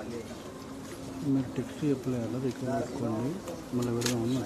మీరు టెక్స్ట్ చెప్పలేదు ఇక్కడ పెట్టుకోండి మళ్ళీ పెడదాం అన్నారు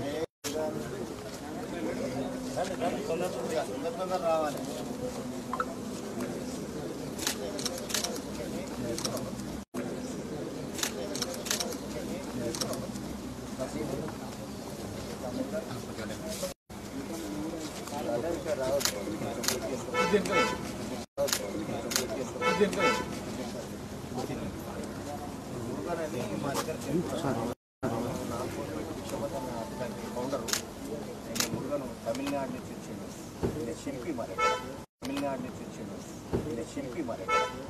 ఫౌండరు నేను మురుగను తమిళనాడు నుంచి వచ్చిండు ఈయన శిల్పి మరి తమిళనాడు నుంచి వచ్చిండు ఈయన శిల్పి మరి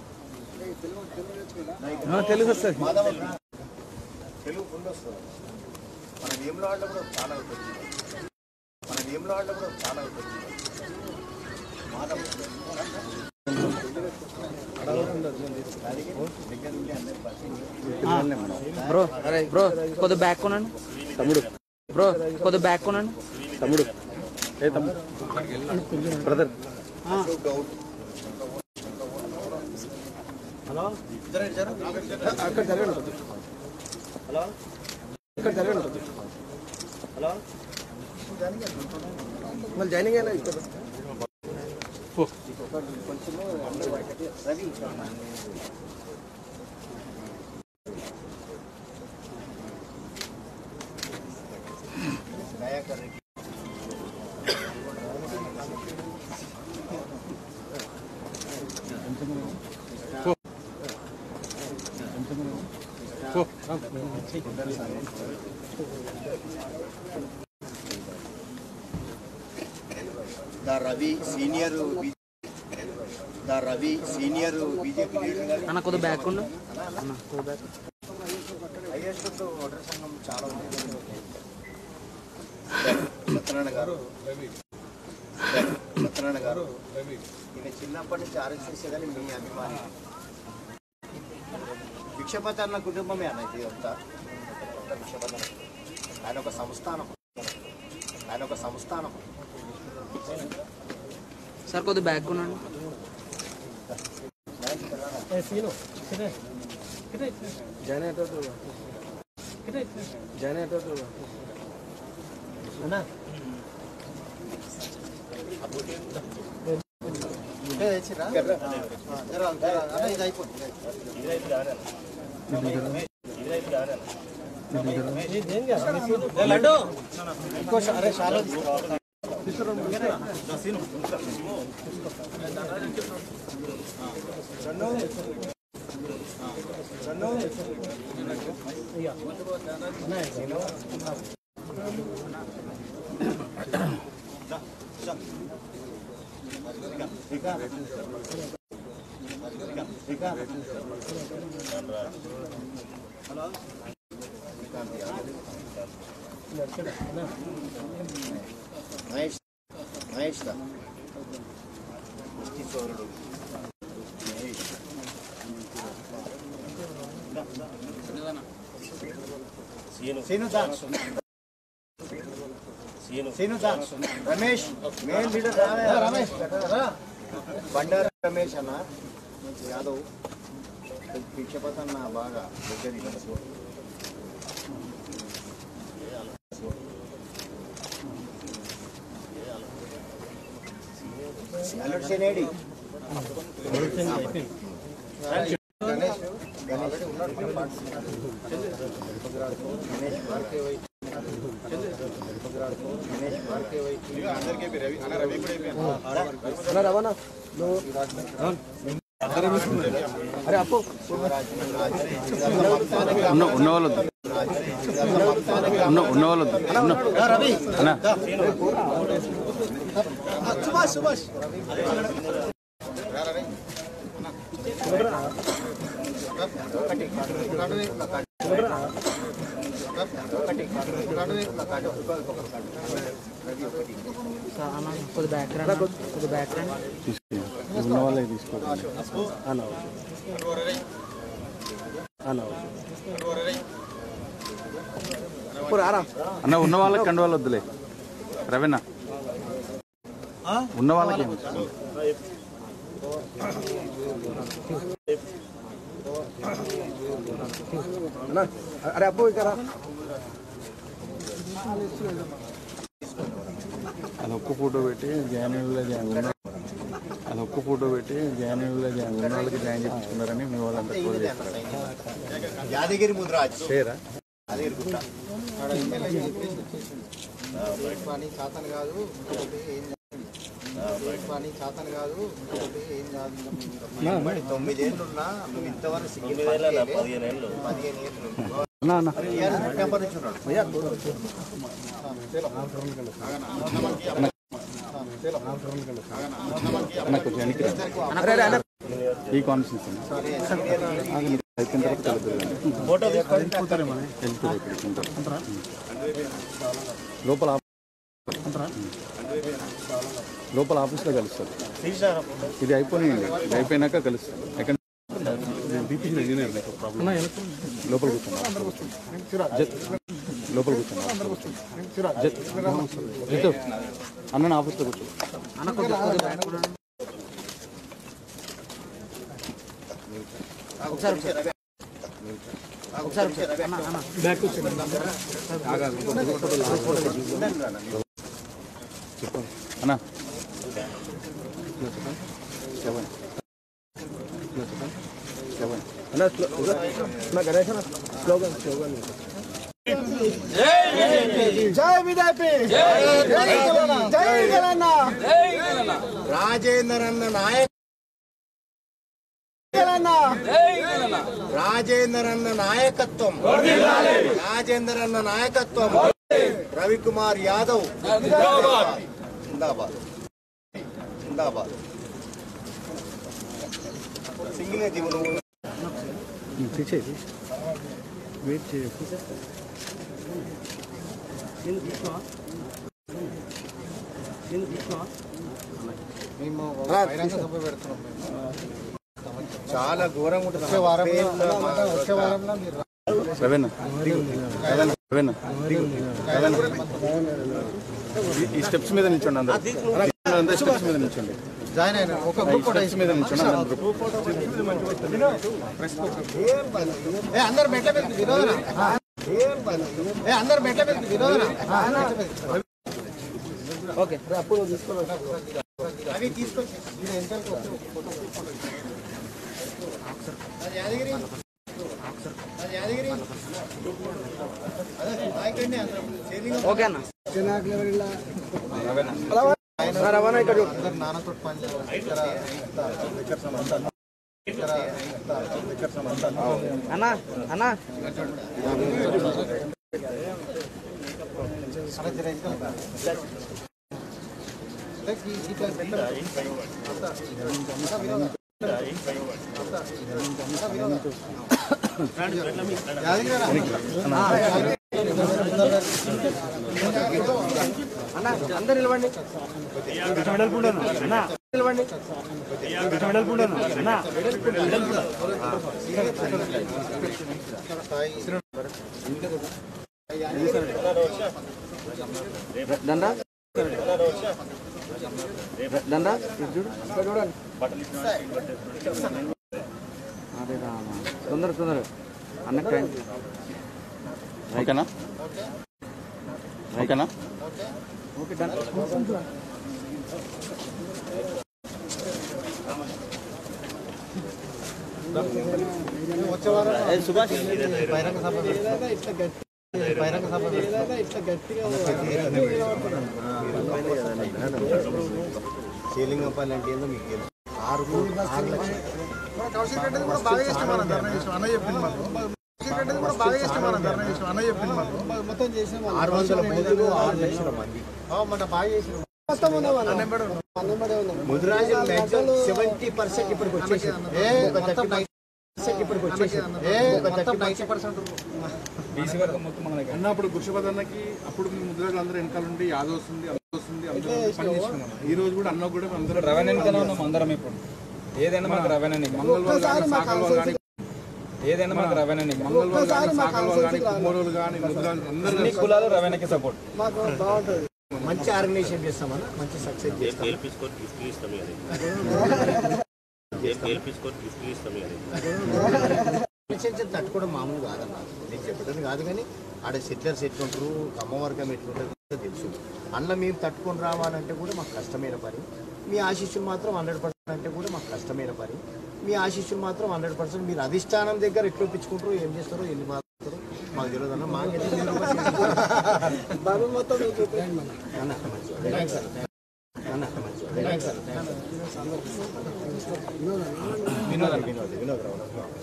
తెలుగు వస్తుంది మాధవ తెలుగు ఫుల్ వస్తుంది మన వేములో ఆడలో కూడా చాలా అవుతుంది మన వేములో ఆడలో కూడా చాలా అవుతుంది మాధవ దగ్గర నుండి అందరి పరిచయం బ్రో బ్రో కొద్ది బ్యాక్ కొనండి తమ్ముడు బ్రో కొద్ది బ్యాక్ కొనండి తమ్ముడు ఏ తమ్ముడు బ్రదర్ గౌడ్ అక్కడ జరగండి హలో ఇక్కడ జరగండి హలో మళ్ళీ జాయినింగ్ అయ్యా ఇక్కడ కొంచెము రవి దయాకర్ రెడ్డి ద రవి సీనియర్ ద రవి సీనియర్ బీజేపీ లీడర్ గారు అన్న కొద్ది బ్యాక్ ఉండు అన్న కొద్ది బ్యాక్ హైయెస్ట్ ఓటర్ సంఘం చాలా ఉంది సత్యనారాయణ గారు సత్యనారాయణ గారు ఈయన చిన్నప్పటి నుంచి ఆర్ఎస్ఎస్ కానీ మీ అభిమాని భిక్షపతి అన్న కుటుంబమే అన్న ఇది అంతా అంతా భిక్షపతి అన్న. ఆయన ఒక సంస్థానం ఆయన ఒక సంస్థానం సార్ కొద్ది బ్యాక్ ఉండండి జాయిన్ అయ్యేటట్టు జాయిన్ అయ్యేటట్టు ఇదే తెచ్చిరా? ఆ, జర, జర, అన్న, ఇది అయిపోయింది అరే చాలా మహేష్ మహేష్ దా కిషోరుడు మహేష్ సీను దా సీను దా రమేష్ మెయిన్ లీడర్ రమేష్ రా. బండారు రమేష్ అన్న యాదవ్ భిక్షపతి అన్న బాగా దగ్గర అల్లుడు శనేడి గణేష్ గణేష్ ఉన్నాడు గణేష్ భార్గవై గణేష్ భార్గవై రవాణా నువ్వు అరే అప్పు ఉన్న ఉన్న వాళ్ళొద్దు ఉన్న ఉన్న వాళ్ళొద్దు ఉన్న రవి అన్న సుభాష్ సుభాష్ సార్ అన్న కొద్ది బ్యాక్ రండి కొద్ది బ్యాక్ రండి తీసుకెళ్ళి ఉన్న వాళ్ళే తీసుకోవాలి అన్న అన్న అన్న ఉన్న వాళ్ళకి కండు వాళ్ళు వద్దులే రవీణ ఉన్న వాళ్ళకి ఏమి ఇష్టం? అరే అబ్బో ఇక్కడ అది ఒక్క ఫోటో పెట్టి జాయినింగ్లో జాయిన్ ఉన్న అది ఒక్క ఫోటో పెట్టి జాయినింగ్లో జాయిన్ ఉన్న వాళ్ళకి జాయిన్ చేయించుకున్నారని మీ వాళ్ళంతా కోల్ చేస్తారు యాదగిరి ముద్రాజ్ పేరా యాదగిరి గుట్ట పని చేతను కాదు ఇంకొకటి ఏం కాదు. పని చేతను కాదు ఇంకొకటి ఏం కాదు మరి తొమ్మిదేళ్ళున్నా నువ్వు ఇంతవరకు సిగ్గు పదిహేను ఏళ్ళు పదిహేను ఏళ్ళు అన్నా అన్న నెంబర్ నుంచి ఉన్నాడు అన్న కొంచెం వెనక్కి రా. ఈ కాన్ఫరెన్స్ అయిపోయిన తర్వాత కలుగుతుంది వెళ్తుంది ఇక్కడికి ఉంటారు. లోపల ఆఫ్- లోపల ఆఫీస్లో కలుస్తారు ఇది అయిపోయినాయండి ఇది అయిపోయినాక కలుస్తారు ఎక్కడ లోపల కూర్చోండి జత్ లోపల కూర్చోండి జత్ జితు అన్న ఆఫీస్లో కూర్చో అన్న కొద్దిగా కొద్దిగా బ్యాక్ కూడా ఒకసారి ఒకసారి ఒకసారి ఒకసారి అన్న అన్న అన్న జై బీజేపీ జై తెలంగాణ జై తెలంగాణ రాజేందర్ అన్న నాయక్ తెలంగాణ రాజేందర్ అన్న నాయకత్వం రాజేందర్ అన్న నాయకత్వం రవికుమార్ యాదవ్ జిందాబాద్ జిందాబాద్ సింగిల్ జీవనం వెయిట్ చేయ మేము ఒక బహిరంగ సభ పెడుతున్నాం చాలా ఘోరంగా ఉంటుంది వచ్చే వారంలో వచ్చే వారంలో మీరు రవేణ రవేణ రవేణ ఈ- ఈ స్టెప్స్ మీద నిల్చోండి అందరూ అందరూ స్టెప్స్ మీద నిల్చోండి జాయిన్ అయిన ఒక ఈ గ్రూప్ స్టెప్స్ మీద నిల్చోండి అందరూ ఏ అందరు మెట్ల మీద విరోధన ఏ అందరు మెట్ల మీద విరోధన ఓకే అవి తీసుకొచ్చి ఇది వెనకాలకు వచ్చి ఒక ఫోటో అది యాదగిరి అది యాదగిరి అదే నాయకుడిని అందరం సేవింగ్ ఓకే అన్న రవాణా ఇక్కడ అందరు నాన్నతో పని చేయాలి. ఇక్కడ ఇక్కడ ఇక్కడ అన్న అన్న అలా జర వెనకాల. లైక్ ఈ- ఇట్లా పెట్టండి. అంతా అంతా విరోధం. అంతా అంతా విరోధం. యాదగిరి రా. అన్న అందరు నిలవండి అన్న నిలవండి దండా దండా ఇది చూడు అరే రామ తొందర తొందర అన్న టైం ఓకేనా ఓకేనా ఓకే డన్ వచ్చే వారం బహిరంగ సభ పెడతాం. బహిరంగ సభ శీలింగపల్లి అంటే ఏందో మీకు తెలుసు ఆరు ఆరు లక్షలు కౌశిక్ రెడ్డి కూడా బాగా చేస్తాం మన ధర్నా చేసాం అన్న చెప్పింది మాకు కౌశిక్ రెడ్డి కూడా బాగా చేస్తాం మన ధర్నా చేసాం అన్న చెప్పింది మాకు మొత్తం చేసాం ఆరు వందల బూతులు ఆరు లక్షల మంది మన బాగా చేసాం ముదిరాజు సెవెంటీ పర్సెంట్ ఇప్పటికి వచ్చేసి ఏ మొత్తం ఇప్పటికి వచ్చేసి ఏ మొత్తం నైన్టీ పర్సెంట్ అన్నప్పుడు గురుషపదన్నకి అప్పుడు మీ ముద్రలు అందరూ వెనకాల ఉండి యాదవ్ వస్తుంది అందరూ వస్తుంది అందరూ పని చేస్తున్నాం ఈ రోజు కూడా అన్న కూడా అందరూ రవాణానికనే ఉన్నాం అందరం ఇప్పుడు ఏదైనా మాకు రవాణానికి మంగళవారు కానీ సాకల్వారు కానీ ఏదైనా మాకు రవాణానికి మంగళవారు కానీ సాకల్వారు కానీ కుమ్మరోలు కానీ ముద్రాలు అందరూ అన్ని కులాలు రవాణాకి సపోర్ట్ మంచి ఆర్గనైజేషన్ చేస్తామన్నా మంచి సక్సెస్ చేస్తాం గెలిపించుకొని గిఫ్ట్ ఇస్తాం ఇక గెలిపించుకొని గిఫ్ట్ ఇస్తాం ఇక చిన్న తట్టుకోవడం మామూలు కాదన్న నేను చెప్పడం కాదు కానీ ఆడ సెటిలర్స్ ఎట్లుంటారు అమ్మవర్గం ఎట్లుంటుంది తెలుసు అందులో మేము తట్టుకొని రావాలంటే కూడా మాకు కష్టమైన పని మీ ఆశీస్సులు మాత్రం హండ్రెడ్ పర్సెంట్ అంటే కూడా మాకు కష్టమైన పని మీ ఆశీస్సులు మాత్రం హండ్రెడ్ పర్సెంట్ మీరు అధిష్టానం దగ్గర ఎట్లా ఒప్పించుకుంటారో ఏం చేస్తారో ఎన్ని మాట్లాడతారో మాకు తెలియదు అన్న మాకైతే మీరు బాబు మొత్తం మీకు చెప్పండి అన్న మంచిది. Thanks sir. అన్న మంచిది. Thanks sir. వినోద్ వినోద్ వినోద్ రావు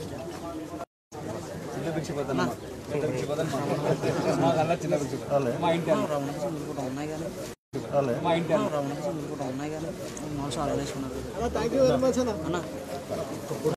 చిన్న భిక్షపతి అన్న. పెద్ద భిక్షపతి అని మా- మా కల్లా చిన్న భిక్షపతి. మా ఇంటి అన్న. ఉన్నాయి కానీ మా ఇంటి అన్న. ఉన్నాయి కానీ మనసు ఆలోచించుకున్నారు థ్యాంక్ యూ వెరీ మచ్ అన్న అన్న